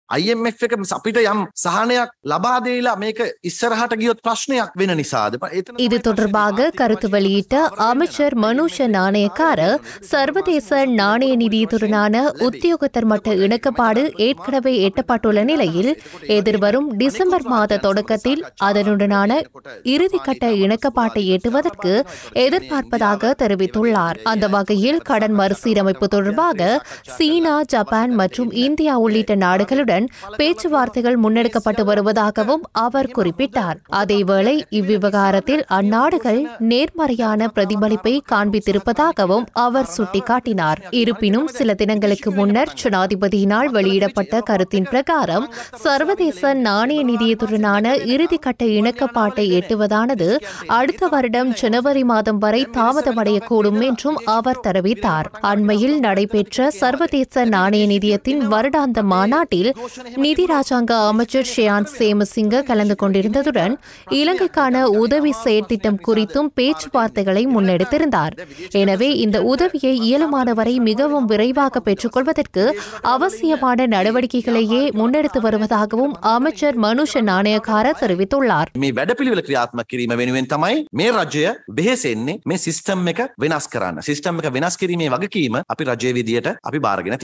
IMF එක අපිට යම් සහනයක් ලබා දීලා මේක ඉස්සරහට ගියොත් ප්‍රශ්නයක් වෙන නිසාද එතන இது தொடர்பாக கருத்து வெளியிட்ட அமைச்சர் மனுஷ நாணயக்கார சர்வதேச நாணய நிதியத்துடனான உத்தியோகத்தர் மட்ட இணக்கப்பாடு ஏற்கனவே எட்டப்பட்டுள்ள நிலையில் எதிர்வரும் டிசம்பர் மாத தொடக்கத்தில் அதனுடனான இறுதிக்கட்ட இணக்கப்பாட்டை எட்டுவதற்கு எதிர்பார்ப்பதாக தெரிவித்துள்ளார் அந்த வகையில் கடன் மறுசீரமைப்பு தொடர்பாக சீனா ஜப்பான் மற்றும் இந்தியா உள்ளிட்ட நாடுகளுடன் பேச்சுவார்த்தைகள் முன்னெடுக்கப்பட்டு வருவதாகவும் அவர் குறிப்பிட்டார் அதேவேளை இவ்விவகாரத்தில் அந்நாடுகள் நேர்மறையான பிரதிபலிப்பை காண்பித்திருப்பதாகவும் அவர் சுட்டிக்காட்டினார் இருப்பினும் சில தினங்களுக்கு முன்னர் ஜனாதிபதியினால் வெளியிடப்பட்ட கருத்தின் பிரகாரம் சர்வதேச நாணய நிதியத்துடனான இறுதிக்கட்ட இணக்கப்பாட்டை எட்டுவதானது அடுத்த வருடம் ஜனவரி மாதம் வரை தாமதமடையக்கூடும் என்றும் அவர் தெரிவித்தார் அண்மையில் நடைபெற்ற சர்வதேச நாணய நிதியத்தின் வருடாந்த மாநாட்டில் நிதி ராஜாங்க அமைச்சர் ஷியான் சேமசிங்க கலந்து கொண்டிருந்ததுடன் இலங்கைக்கான உதவி செயற்திட்டம் குறித்தும் பேச்சுவார்த்தைகளை முன்னெடுத்திருந்தார் எனவே இந்த உதவியை இயலுமானவரை மிகவும் விரைவாக பெற்றுக்கொள்வதற்கு அவசியமான நடவடிக்கைகளையே முன்னெடுத்து வருவதாகவும் அமைச்சர் மனுஷ நாணயக்கார தெரிவித்துள்ளார் මේ වැඩපිළිවෙල ක්‍රියාත්මක කිරීම වෙනුවෙන් තමයි මේ රජය බෙහෙසෙන්නේ මේ සිස්ටම් එක වෙනස් කරන්න සිස්ටම් එක වෙනස් කිරීමේ වගකීම අපි රජය විදියට අපි බාරගෙන